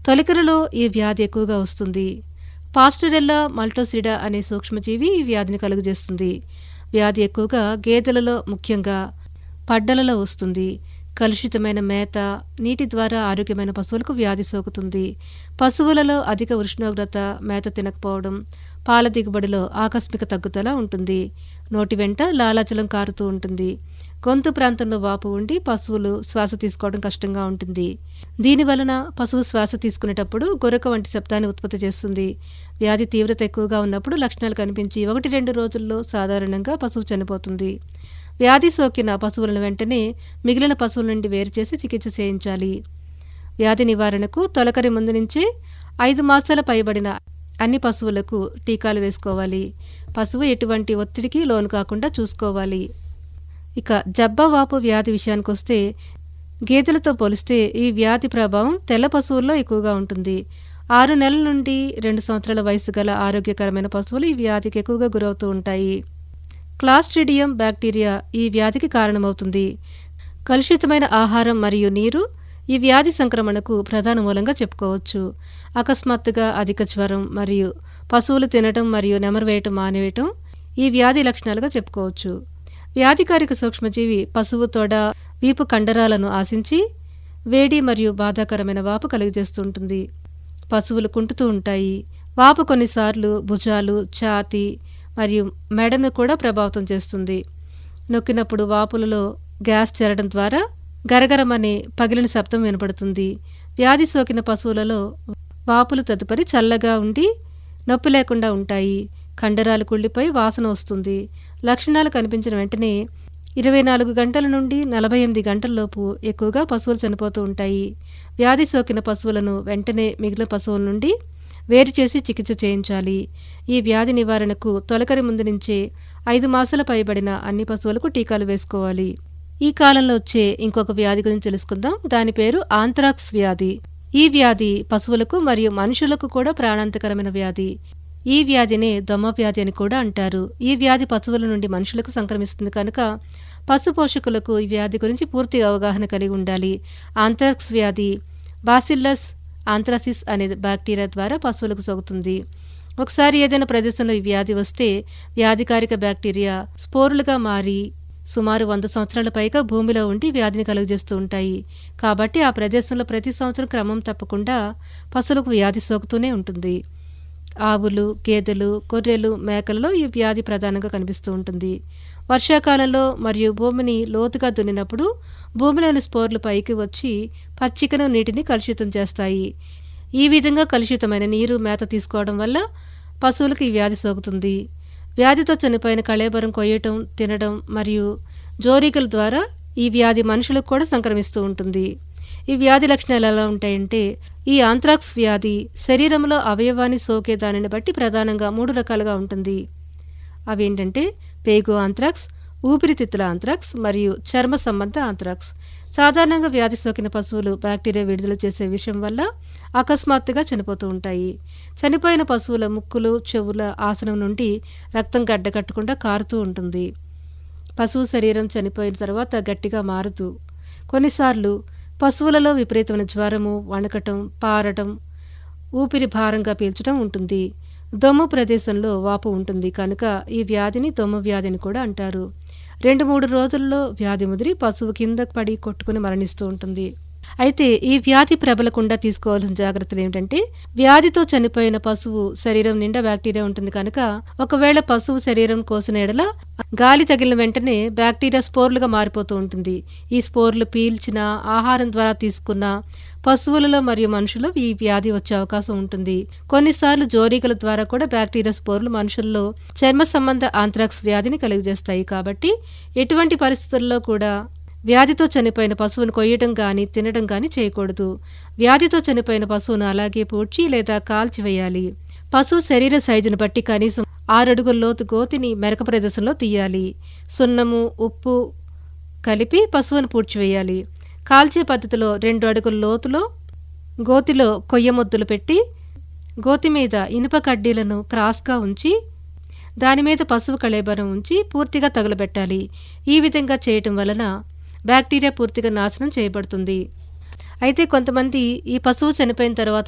తొలికరలో ఈ వ్యాధి ఎక్కువగా వస్తుంది పాస్టరెల్లా మల్టోసిడా అనే సూక్ష్మజీవి ఈ వ్యాధిని కలుగజేస్తుంది వ్యాధి ఎక్కువగా గేదెలలో ముఖ్యంగా పడ్డలలో వస్తుంది కలుషితమైన మేత నీటి ద్వారా ఆరోగ్యమైన పశువులకు వ్యాధి సోకుతుంది పశువులలో అధిక ఉష్ణోగ్రత మేత తినకపోవడం పాల దిగుబడిలో ఆకస్మిక తగ్గుదల ఉంటుంది నోటి వెంట లాలాచలం కారుతూ ఉంటుంది గొంతు ప్రాంతంలో వాపు ఉండి పశువులు శ్వాస తీసుకోవడం కష్టంగా ఉంటుంది దీని వలన పశువు శ్వాస తీసుకునేటప్పుడు గొరక వంటి శబ్దాన్ని ఉత్పత్తి చేస్తుంది వ్యాధి తీవ్రత ఎక్కువగా ఉన్నప్పుడు లక్షణాలు కనిపించి ఒకటి రెండు రోజుల్లో సాధారణంగా పశువు చనిపోతుంది వ్యాధి సోకిన పశువులను వెంటనే మిగిలిన పశువుల నుండి వేరు చేసి చికిత్స చేయించాలి వ్యాధి నివారణకు తొలకరి ముందు నుంచే ఐదు మాసాల పైబడిన అన్ని పశువులకు టీకాలు వేసుకోవాలి పశువు ఎటువంటి ఒత్తిడికి లోను కాకుండా చూసుకోవాలి ఇక జబ్బవాపు వ్యాధి విషయానికి వస్తే గేదెలతో పోలిస్తే ఈ వ్యాధి ప్రభావం తెల్ల పశువుల్లో ఎక్కువగా ఉంటుంది ఆరు నెలల నుండి రెండు సంవత్సరాల వయసు గల ఆరోగ్యకరమైన పశువులు ఈ వ్యాధికి ఎక్కువగా గురవుతూ ఉంటాయి క్లాస్ట్రిడియం బ్యాక్టీరియా ఈ వ్యాధికి కారణమవుతుంది కలుషితమైన ఆహారం మరియు నీరు ఈ వ్యాధి సంక్రమణకు ప్రధాన మూలంగా చెప్పుకోవచ్చు అకస్మాత్తుగా అధిక జ్వరం మరియు పశువులు తినటం మరియు నెమరవేయటం మానేయటం ఈ వ్యాధి లక్షణాలుగా చెప్పుకోవచ్చు వ్యాధికారిక సూక్ష్మజీవి పశువు తొడ వీపు కండరాలను ఆశించి వేడి మరియు బాధాకరమైన వాపు కలుగజేస్తుంటుంది పశువులు కుంటుతూ ఉంటాయి వాపు కొన్నిసార్లు భుజాలు ఛాతి మరియు మెడను కూడా ప్రభావితం చేస్తుంది నొక్కినప్పుడు వాపులలో గ్యాస్ చేరడం ద్వారా గరగరమనే పగిలిన శబ్దం వినపడుతుంది వ్యాధి సోకిన పశువులలో వాపులు తదుపరి చల్లగా ఉండి నొప్పి లేకుండా ఉంటాయి కండరాలు కుళ్ళిపోయి వాసన వస్తుంది లక్షణాలు కనిపించిన వెంటనే ఇరవై నాలుగు గంటల నుండి నలభై ఎనిమిది గంటల్లోపు ఎక్కువగా పశువులు చనిపోతూ ఉంటాయి వ్యాధి సోకిన పశువులను వెంటనే మిగిలిన పశువుల నుండి వేరు చేసి చికిత్స చేయించాలి ఈ వ్యాధి నివారణకు తొలకరి ముందు నుంచే ఐదు మాసాల పైబడిన అన్ని పశువులకు టీకాలు వేసుకోవాలి ఈ కాలంలో వచ్చే ఇంకొక వ్యాధి గురించి తెలుసుకుందాం దాని పేరు ఆంథ్రాక్స్ వ్యాధి ఈ వ్యాధి పశువులకు మరియు మనుషులకు కూడా ప్రాణాంతకరమైన వ్యాధి ఈ వ్యాధినే దొమ్మ వ్యాధి అని కూడా అంటారు ఈ వ్యాధి పశువుల నుండి మనుషులకు సంక్రమిస్తుంది కనుక పశు పోషకులకు ఈ వ్యాధి గురించి పూర్తి అవగాహన కలిగి ఉండాలి ఆంథ్రాక్స్ వ్యాధి బాసిల్లస్ ఆంథ్రాసిస్ అనే బ్యాక్టీరియా ద్వారా పశువులకు సోకుతుంది ఒకసారి ఏదైనా ప్రదేశంలో ఈ వ్యాధి వస్తే వ్యాధికారిక బ్యాక్టీరియా స్పోరులుగా మారి సుమారు వంద సంవత్సరాల పైగా భూమిలో ఉండి వ్యాధిని కలుగజేస్తూ ఉంటాయి కాబట్టి ఆ ప్రదేశంలో ప్రతి సంవత్సరం క్రమం తప్పకుండా పశువులకు వ్యాధి సోకుతూనే ఉంటుంది ఆవులు గేదెలు గొర్రెలు మేకలలో ఈ వ్యాధి ప్రధానంగా కనిపిస్తూ ఉంటుంది వర్షాకాలంలో మరియు భూమిని లోతుగా దున్నినప్పుడు భూమిలోని స్పోర్లు పైకి వచ్చి పచ్చికను నీటిని కలుషితం చేస్తాయి ఈ విధంగా కలుషితమైన నీరు మేత తీసుకోవడం వల్ల పశువులకు ఈ వ్యాధి సోకుతుంది వ్యాధితో చనిపోయిన కళేబరం కొయ్యటం తినడం మరియు జోరీకల ద్వారా ఈ వ్యాధి మనుషులకు కూడా సంక్రమిస్తూ ఉంటుంది ఈ వ్యాధి లక్షణాలు ఎలా ఉంటాయంటే ఈ ఆంథ్రాక్స్ వ్యాధి శరీరంలో అవయవాన్ని సోకే దానిని బట్టి ప్రధానంగా మూడు రకాలుగా ఉంటుంది అవేంటంటే పేగు ఆంథ్రాక్స్ ఊపిరితిత్తుల ఆంథ్రాక్స్ మరియు చర్మ సంబంధ ఆంథ్రాక్స్ సాధారణంగా వ్యాధి సోకిన పశువులు బ్యాక్టీరియా విడుదల చేసే విషయం వల్ల అకస్మాత్తుగా చనిపోతూ ఉంటాయి చనిపోయిన పశువుల ముక్కులు చెవుల ఆసనం నుండి రక్తం గడ్డకట్టకుండా కారుతూ ఉంటుంది పశువు శరీరం చనిపోయిన తర్వాత గట్టిగా మారుతూ కొన్నిసార్లు పశువులలో విపరీతమైన జ్వరము వణకటం పారటం ఊపిరి భారంగా పీల్చడం ఉంటుంది దొమ్ము ప్రదేశంలో వాపు ఉంటుంది కనుక ఈ వ్యాధిని దొమ్ము వ్యాధిని కూడా అంటారు రెండు మూడు రోజుల్లో వ్యాధి ముదిరి పశువు కింద పడి కొట్టుకుని మరణిస్తూ ఉంటుంది అయితే ఈ వ్యాధి ప్రబలకుండా తీసుకోవాల్సిన జాగ్రత్తలు ఏమిటంటే వ్యాధితో చనిపోయిన పశువు శరీరం నిండా బ్యాక్టీరియా ఉంటుంది కనుక ఒకవేళ పశువు శరీరం కోసిన ఎడల గాలి తగిలిన వెంటనే బ్యాక్టీరియా స్పోర్లుగా మారిపోతూ ఉంటుంది ఈ స్పోర్లు పీల్చిన ఆహారం ద్వారా తీసుకున్న పశువులలో మరియు మనుషులు ఈ వ్యాధి వచ్చే అవకాశం ఉంటుంది కొన్నిసార్లు జోరీకల ద్వారా కూడా బ్యాక్టీరియా స్పోర్లు మనుషుల్లో చర్మ సంబంధ ఆంథ్రాక్స్ వ్యాధిని కలుగజేస్తాయి కాబట్టి ఎటువంటి పరిస్థితుల్లో కూడా వ్యాధితో చనిపోయిన పశువును కొయ్యడం గాని తినడం గాని చేయకూడదు వ్యాధితో చనిపోయిన పశువును అలాగే పూడ్చి లేదా కాల్చివేయాలి పశువు శరీర సైజును బట్టి కనీసం ఆరడుగుల లోతు గోతిని మెరక ప్రదేశంలో తీయాలి సున్నము ఉప్పు కలిపి పశువును పూడ్చివేయాలి కాల్చే పద్ధతిలో రెండు అడుగుల లోతులో గోతిలో కొయ్య ముద్దులు పెట్టి గోతి మీద ఇనుప కడ్డీలను క్రాస్గా ఉంచి దాని మీద పశువు కళేబరం ఉంచి పూర్తిగా తగులబెట్టాలి ఈ విధంగా చేయటం వలన బ్యాక్టీరియా పూర్తిగా నాశనం చేయబడుతుంది అయితే కొంతమంది ఈ పశువు చనిపోయిన తర్వాత